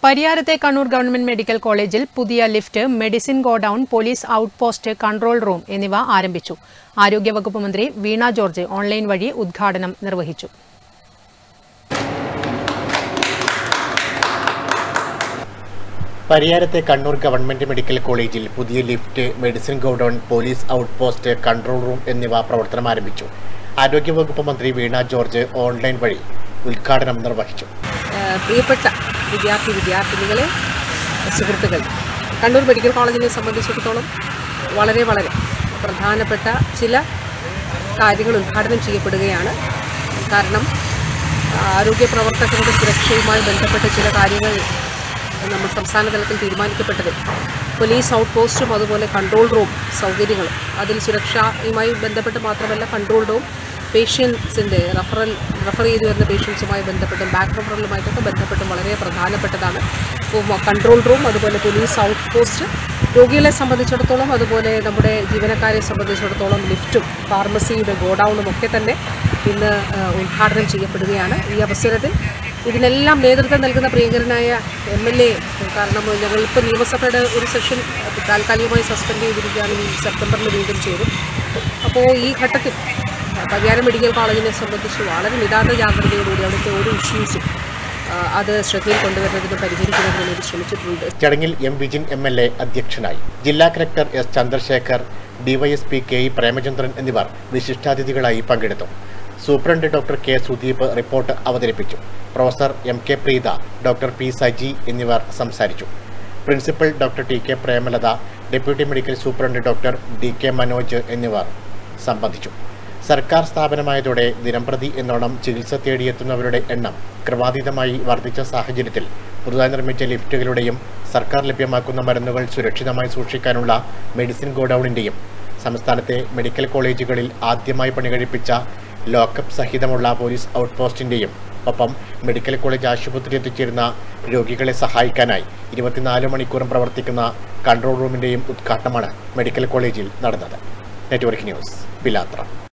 പരിയാരത്തെ Kannur government medical കോളേജിൽ പുതിയ lift medicine godown police outpost control room എന്നിവ ആരംഭിച്ചു ആരോഗ്യവകുപ്പ് മന്ത്രി വീണ ജോർജ് ഓൺലൈൻ വഴി ഉദ്ഘാടനം നിർവഹിച്ചു പരിയാരത്തെ കണ്ണൂർ ഗവൺമെന്റ് മെഡിക്കൽ കോളേജിൽ പുതിയ lift medicine godown police outpost control room എന്നിവ പ്രവർത്തനം ആരംഭിച്ചു ആരോഗ്യവകുപ്പ് മന്ത്രി വീണ ജോർജ് ഓൺലൈൻ വഴി ഉദ്ഘാടനം നിർവഹിച്ചു ഏഹ് പ്രിയപ്പെട്ട വിദ്യാർത്ഥി വിദ്യാർത്ഥിനികളെ സുഹൃത്തുക്കൾ കണ്ണൂർ മെഡിക്കൽ കോളേജിനെ സംബന്ധിച്ചിടത്തോളം വളരെ വളരെ പ്രധാനപ്പെട്ട ചില കാര്യങ്ങൾ ഉദ്ഘാടനം ചെയ്യപ്പെടുകയാണ് കാരണം ആരോഗ്യ പ്രവർത്തകരുടെ സുരക്ഷയുമായി ബന്ധപ്പെട്ട ചില കാര്യങ്ങൾ നമ്മൾ സംസ്ഥാന തലത്തിൽ തീരുമാനിക്കപ്പെട്ടത് പോലീസ് ഔട്ട് പോസ്റ്റും അതുപോലെ കൺട്രോൾ റൂം സൗകര്യങ്ങളും അതിൽ സുരക്ഷയുമായി ബന്ധപ്പെട്ട് മാത്രമല്ല കൺട്രോൾ റൂം പേഷ്യൻസിൻ്റെ റഫറൽ റെഫർ ചെയ്തു വരുന്ന പേഷ്യൻസുമായി ബന്ധപ്പെട്ടും ബാക്ക് റെഫറലുമായിട്ടൊക്കെ ബന്ധപ്പെട്ടും വളരെ പ്രധാനപ്പെട്ടതാണ് അപ്പോൾ കൺട്രോൾ റൂം അതുപോലെ പോലീസ് ഔട്ട് പോസ്റ്റ് രോഗികളെ സംബന്ധിച്ചിടത്തോളം അതുപോലെ നമ്മുടെ ജീവനക്കാരെ സംബന്ധിച്ചിടത്തോളം ലിഫ്റ്റും ഫാർമസിയുടെ ഗോഡൗണും ഒക്കെ തന്നെ ഇന്ന് ആ, ഉദ്ഘാടനം ചെയ്യപ്പെടുകയാണ് ഈ അവസരത്തിൽ ഇതിനെല്ലാം നേതൃത്വം നൽകുന്ന പ്രിയങ്കരനായ എം എൽ എ കാരണം ഞങ്ങളിപ്പോൾ നിയമസഭയുടെ ഒരു സെഷൻ താൽക്കാലികമായി സസ്പെൻഡ് ചെയ്തിരിക്കുകയാണ് ഈ സെപ്റ്റംബറിൽ വീണ്ടും ചേരും അപ്പോൾ ഈ ഘട്ടത്തിൽ പരിയാരം മെഡിക്കൽ കോളേജിനെ സംബന്ധിച്ച് വളരെ നിതാന്ത ജാഗ്രതയോടുകൂടി അവിടുത്തെ ഓരോ ഇഷ്യൂസും ആ, അത് ശ്രദ്ധയിൽ കൊണ്ടുവരുന്നതിനും പരിഹരിക്കുന്നതിനും വേണ്ടി ശ്രമിച്ചിട്ടുണ്ട് ചടങ്ങിൽ M Vijin M L A അധ്യക്ഷനായി ജില്ലാ collector S Chandrasekhar DYSP K E Premachandran എന്നിവർ വിശിഷ്ടാതിഥികളായി പങ്കെടുത്തു superintendent doctor K Sudeep report അവതരിപ്പിച്ചു professor M K Preetha doctor P Saji എന്നിവർ സംസാരിച്ചു principal doctor T K Premalatha deputy medical superintendent doctor D K Manoj എന്നിവർ സംബന്ധിച്ചു സർക്കാർ സ്ഥാപനമായതോടെ ദിനംപ്രതി എന്നോണം ചികിത്സ തേടിയെത്തുന്നവരുടെ എണ്ണം ക്രമാതീതമായി വർദ്ധിച്ച സാഹചര്യത്തിൽ പുതുതായി നിർമ്മിച്ച ലിഫ്റ്റുകളുടെയും സർക്കാർ ലഭ്യമാക്കുന്ന മരുന്നുകൾ സുരക്ഷിതമായി സൂക്ഷിക്കാനുള്ള മെഡിസിൻ ഗോഡൌണിന്റെയും സംസ്ഥാനത്തെ മെഡിക്കൽ കോളേജുകളിൽ ആദ്യമായി പണികഴിപ്പിച്ച ലോക്കപ്പ് സഹിതമുള്ള പോലീസ് ഔട്ട് പോസ്റ്റിന്റെയും ഒപ്പം മെഡിക്കൽ കോളേജ് ആശുപത്രി എത്തിച്ചേരുന്ന രോഗികളെ സഹായിക്കാനായി ഇരുപത്തിനാല് മണിക്കൂറും പ്രവർത്തിക്കുന്ന കൺട്രോൾ റൂമിന്റെയും ഉദ്ഘാടനമാണ് മെഡിക്കൽ കോളേജിൽ നടന്നത് നെറ്റ്വർക്ക് ന്യൂസ് പിലാത്ര